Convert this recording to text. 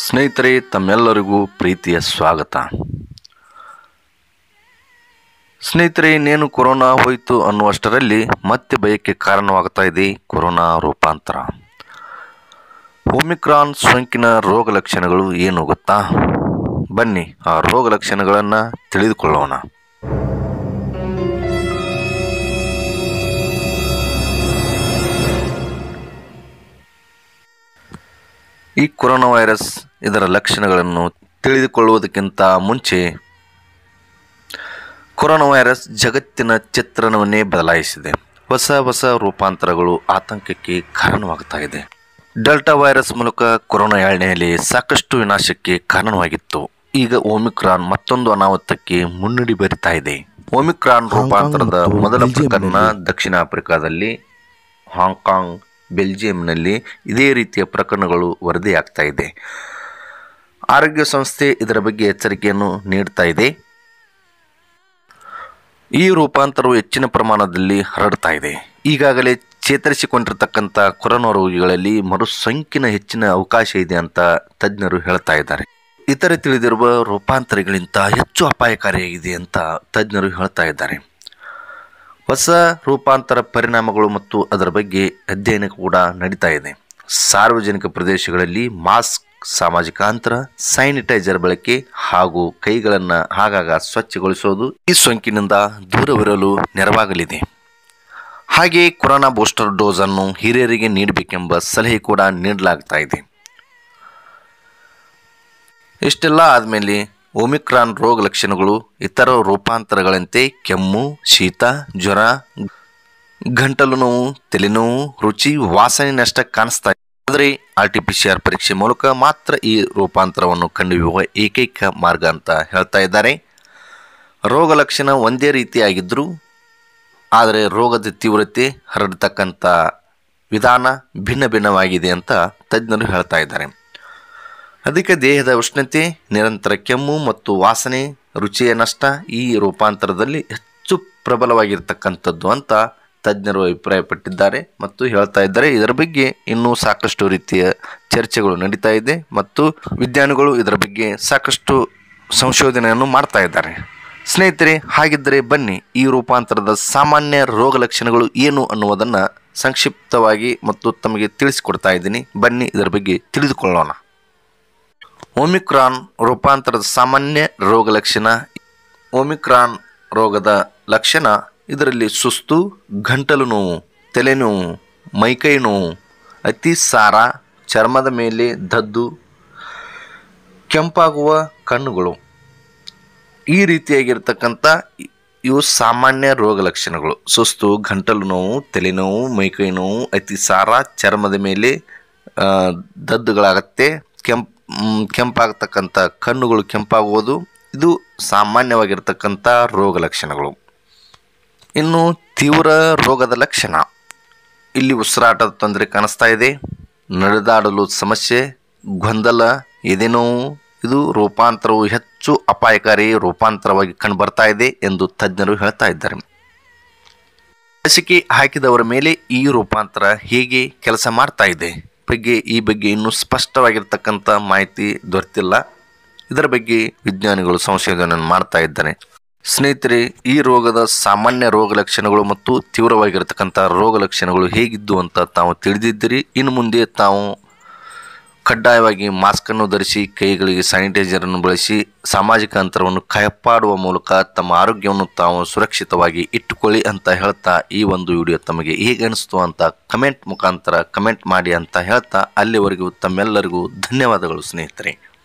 ಸ್ನೇಹಿತರೆ ತಮ್ಮೆಲ್ಲರಿಗೂ ಪ್ರೀತಿಯ ಸ್ವಾಗತ ಸ್ನೇಹಿತರೆ ಇನ್ನೇನು ಕೊರೋನಾ ಹೋಯಿತು ಅನ್ನುವಷ್ಟರಲ್ಲಿ ಮತ್ತೆ ಭಯಕ್ಕೆ ಕಾರಣವಾಗ್ತಾ ಇದೆ ಕೊರೋನಾ ರೂಪಾಂತರ ಒಮಿಕ್ರಾನ್ ಸೋಂಕಿನ ರೋಗ ಲಕ್ಷಣಗಳು ಏನು ಗೊತ್ತಾ ಬನ್ನಿ ಆ ರೋಗ ಲಕ್ಷಣಗಳನ್ನು ತಿಳಿದುಕೊಳ್ಳೋಣ ಈ ಕೊರೋನಾ ವೈರಸ್ ಇದರ ಲಕ್ಷಣಗಳನ್ನು ತಿಳಿದುಕೊಳ್ಳುವುದಕ್ಕಿಂತ ಮುಂಚೆ ಕೊರೋನಾ ವೈರಸ್ ಜಗತ್ತಿನ ಚಿತ್ರಣವನ್ನೇ ಬದಲಾಯಿಸಿದೆ ಹೊಸ ಹೊಸ ರೂಪಾಂತರಗಳು ಆತಂಕಕ್ಕೆ ಕಾರಣವಾಗ್ತಾ ಇದೆ ಡೆಲ್ಟಾ ವೈರಸ್ ಮೂಲಕ ಕೊರೋನಾ ಎಳ್ಳೆಯಲ್ಲಿ ಸಾಕಷ್ಟು ವಿನಾಶಕ್ಕೆ ಕಾರಣವಾಗಿತ್ತು ಈಗ ಒಮಿಕ್ರಾನ್ ಮತ್ತೊಂದು ಅನಾಹುತಕ್ಕೆ ಮುನ್ನುಡಿ ಬರಿತಾ ಇದೆ ಒಮಿಕ್ರಾನ್ ರೂಪಾಂತರದ ಮತ್ತು ಮೊದಲ ಪ್ರಕರಣ ಬೆಲ್ಜಿಯಂನಲ್ಲಿ ದಕ್ಷಿಣ ಆಫ್ರಿಕಾದಲ್ಲಿ ಹಾಂಗ್ಕಾಂಗ್ ಬೆಲ್ಜಿಯಂನಲ್ಲಿ ಇದೇ ರೀತಿಯ ಪ್ರಕರಣಗಳು ವರದಿಯಾಗ್ತಾ ಇದೆ ಆರೋಗ್ಯ ಸಂಸ್ಥೆ ಇದರ ಬಗ್ಗೆ ಎಚ್ಚರಿಕೆಯನ್ನು ನೀಡ್ತಾ ಇದೆ ಈ ರೂಪಾಂತರವು ಹೆಚ್ಚಿನ ಪ್ರಮಾಣದಲ್ಲಿ ಹರಡ್ತಾ ಇದೆ ಈಗಾಗಲೇ ಚೇತರಿಸಿಕೊಂಡಿರ್ತಕ್ಕಂಥ ಕೊರೋನಾ ರೋಗಿಗಳಲ್ಲಿ ಮರು ಸೋಂಕಿನ ಹೆಚ್ಚಿನ ಅವಕಾಶ ಇದೆ ಅಂತ ತಜ್ಞರು ಹೇಳ್ತಾ ಇದ್ದಾರೆ ಇತರೆ ತಿಳಿದಿರುವ ರೂಪಾಂತರಗಳಿಂದ ಹೆಚ್ಚು ಅಪಾಯಕಾರಿಯಾಗಿದೆ ಅಂತ ತಜ್ಞರು ಹೇಳ್ತಾ ಇದ್ದಾರೆ ಹೊಸ ರೂಪಾಂತರ ಪರಿಣಾಮಗಳು ಮತ್ತು ಅದರ ಬಗ್ಗೆ ಅಧ್ಯಯನ ಕೂಡ ನಡೀತಾ ಇದೆ ಸಾರ್ವಜನಿಕ ಪ್ರದೇಶಗಳಲ್ಲಿ ಮಾಸ್ಕ್ ಸಾಮಾಜಿಕ ಅಂತರ ಸ್ಯಾನಿಟೈಸರ್ ಬಳಕೆ ಹಾಗೂ ಕೈಗಳನ್ನು ಆಗಾಗ ಸ್ವಚ್ಛಗೊಳಿಸೋದು ಈ ಸೋಂಕಿನಿಂದ ದೂರವಿರಲು ನೆರವಾಗಲಿದೆ ಹಾಗೆಯೇ ಕೊರೋನಾ ಬೂಸ್ಟರ್ ಡೋಸ್ ಅನ್ನು ಹಿರಿಯರಿಗೆ ನೀಡಬೇಕೆಂಬ ಸಲಹೆ ಕೂಡ ನೀಡಲಾಗ್ತಾ ಇದೆ ಇಷ್ಟೆಲ್ಲ ಆದಮೇಲೆ ಒಮಿಕ್ರಾನ್ ರೋಗ ಲಕ್ಷಣಗಳು ಇತರ ರೂಪಾಂತರಗಳಂತೆ ಕೆಮ್ಮು ಶೀತ ಜ್ವರ ಗಂಟಲು ನೋವು ತಲೆನೋವು ರುಚಿ ವಾಸನೆ ನಷ್ಟ ಕಾಣಿಸ್ತಾ ಇದೆ ಆದರೆ R T P C R ಪರೀಕ್ಷೆ ಮೂಲಕ ಮಾತ್ರ ಈ ರೂಪಾಂತರವನ್ನು ಕಂಡುಹಿಡಿಯುವ ಏಕೈಕ ಮಾರ್ಗ ಅಂತ ಹೇಳ್ತಾ ಇದ್ದಾರೆ ರೋಗ ಲಕ್ಷಣ ಒಂದೇ ರೀತಿಯಾಗಿದ್ದರೂ ಆದರೆ ರೋಗದ ತೀವ್ರತೆ ಹರಡತಕ್ಕಂಥ ವಿಧಾನ ಭಿನ್ನ ಭಿನ್ನವಾಗಿದೆ ಅಂತ ತಜ್ಞರು ಹೇಳ್ತಾ ಇದ್ದಾರೆ ಅಧಿಕ ದೇಹದ ಉಷ್ಣತೆ ನಿರಂತರ ಕೆಮ್ಮು ಮತ್ತು ವಾಸನೆ ರುಚಿಯ ನಷ್ಟ ಈ ರೂಪಾಂತರದಲ್ಲಿ ಹೆಚ್ಚು ಪ್ರಬಲವಾಗಿರ್ತಕ್ಕಂಥದ್ದು ಅಂತ ತಜ್ಞರು ಅಭಿಪ್ರಾಯಪಟ್ಟಿದ್ದಾರೆ ಮತ್ತು ಹೇಳ್ತಾ ಇದ್ದಾರೆ ಇದರ ಬಗ್ಗೆ ಇನ್ನೂ ಸಾಕಷ್ಟು ರೀತಿಯ ಚರ್ಚೆಗಳು ನಡೀತಾ ಇದೆ ಮತ್ತು ವಿಜ್ಞಾನಿಗಳು ಇದರ ಬಗ್ಗೆ ಸಾಕಷ್ಟು ಸಂಶೋಧನೆಯನ್ನು ಮಾಡ್ತಾ ಇದ್ದಾರೆ ಸ್ನೇಹಿತರೆ ಹಾಗಿದ್ದರೆ ಬನ್ನಿ ಈ ರೂಪಾಂತರದ ಸಾಮಾನ್ಯ ರೋಗ ಲಕ್ಷಣಗಳು ಏನು ಅನ್ನುವುದನ್ನು ಸಂಕ್ಷಿಪ್ತವಾಗಿ ಮತ್ತು ತಮಗೆ ತಿಳಿಸಿಕೊಡ್ತಾ ಇದ್ದೀನಿ ಬನ್ನಿ ಇದರ ಬಗ್ಗೆ ತಿಳಿದುಕೊಳ್ಳೋಣ ಒಮಿಕ್ರಾನ್ ರೂಪಾಂತರದ ಸಾಮಾನ್ಯ ರೋಗ ಲಕ್ಷಣ ಒಮಿಕ್ರಾನ್ ರೋಗದ ಲಕ್ಷಣ ಇದರಲ್ಲಿ ಸುಸ್ತು ಗಂಟಲು ನೋವು ತಲೆನೋವು ಮೈಕೈ ನೋವು ಅತಿ ಸಾರ ಚರ್ಮದ ಮೇಲೆ ದದ್ದು ಕೆಂಪಾಗುವ ಕಣ್ಣುಗಳು ಈ ರೀತಿಯಾಗಿರ್ತಕ್ಕಂಥ ಇ- ಇವು ಸಾಮಾನ್ಯ ರೋಗ ಲಕ್ಷಣಗಳು ಸುಸ್ತು ಗಂಟಲು ನೋವು ತಲೆನೋವು ಮೈಕೈ ನೋವು ಅತಿ ಸಾರ ಚರ್ಮದ ಮೇಲೆ ಆ, ದದ್ದುಗಳಾಗತ್ತೆ ಕೆಂಪ್ ಮ್, ಕೆಂಪಾಗತಕ್ಕಂಥ ಕಣ್ಣುಗಳು ಕೆಂಪಾಗುವುದು ಇದು ಸಾಮಾನ್ಯವಾಗಿರ್ತಕ್ಕಂಥ ರೋಗ ಲಕ್ಷಣಗಳು ಇನ್ನು ತೀವ್ರ ರೋಗದ ಲಕ್ಷಣ ಇಲ್ಲಿ ಉಸಿರಾಟದ ತೊಂದರೆ ಕಾಣಿಸ್ತಾ ಇದೆ ನಡೆದಾಡಲು ಸಮಸ್ಯೆ ಗೊಂದಲ ಎದೆನೋವು ಇದು ರೂಪಾಂತರವು ಹೆಚ್ಚು ಅಪಾಯಕಾರಿ ರೂಪಾಂತರವಾಗಿ ಕಂಡುಬರ್ತಾ ಇದೆ ಎಂದು ತಜ್ಞರು ಹೇಳ್ತಾ ಇದ್ದಾರೆ ಲಸಿಕೆ ಹಾಕಿದವರ ಮೇಲೆ ಈ ರೂಪಾಂತರ ಹೇಗೆ ಕೆಲಸ ಮಾಡ್ತಾ ಇದೆ ಬಗ್ಗೆ ಈ ಬಗ್ಗೆ ಇನ್ನೂ ಸ್ಪಷ್ಟವಾಗಿರ್ತಕ್ಕಂಥ ಮಾಹಿತಿ ದೊರೆತಿಲ್ಲ ಇದರ ಬಗ್ಗೆ ವಿಜ್ಞಾನಿಗಳು ಸಂಶೋಧನೆಯನ್ನು ಮಾಡ್ತಾ ಇದ್ದಾರೆ ಸ್ನೇಹಿತರೆ ಈ ರೋಗದ ಸಾಮಾನ್ಯ ರೋಗ ಲಕ್ಷಣಗಳು ಮತ್ತು ತೀವ್ರವಾಗಿರ್ತಕ್ಕಂಥ ರೋಗ ಲಕ್ಷಣಗಳು ಹೇಗಿದ್ದು ಅಂತ ತಾವು ತಿಳಿದಿದ್ದೀರಿ ಇನ್ನು ಮುಂದೆ ತಾವು ಕಡ್ಡಾಯವಾಗಿ ಮಾಸ್ಕನ್ನು ಧರಿಸಿ ಕೈಗಳಿಗೆ ಸ್ಯಾನಿಟೈಸರನ್ನು ಬಳಸಿ ಸಾಮಾಜಿಕ ಅಂತರವನ್ನು ಕಾಪಾಡುವ ಮೂಲಕ ತಮ್ಮ ಆರೋಗ್ಯವನ್ನು ತಾವು ಸುರಕ್ಷಿತವಾಗಿ ಇಟ್ಟುಕೊಳ್ಳಿ ಅಂತ ಹೇಳ್ತಾ ಈ ಒಂದು ವಿಡಿಯೋ ತಮಗೆ ಹೇಗೆ ಅನಿಸ್ತು ಅಂತ ಕಮೆಂಟ್ ಮುಖಾಂತರ ಕಮೆಂಟ್ ಮಾಡಿ ಅಂತ ಹೇಳ್ತಾ ಅಲ್ಲಿವರೆಗೂ ತಮ್ಮೆಲ್ಲರಿಗೂ ಧನ್ಯವಾದಗಳು ಸ್ನೇಹಿತರೆ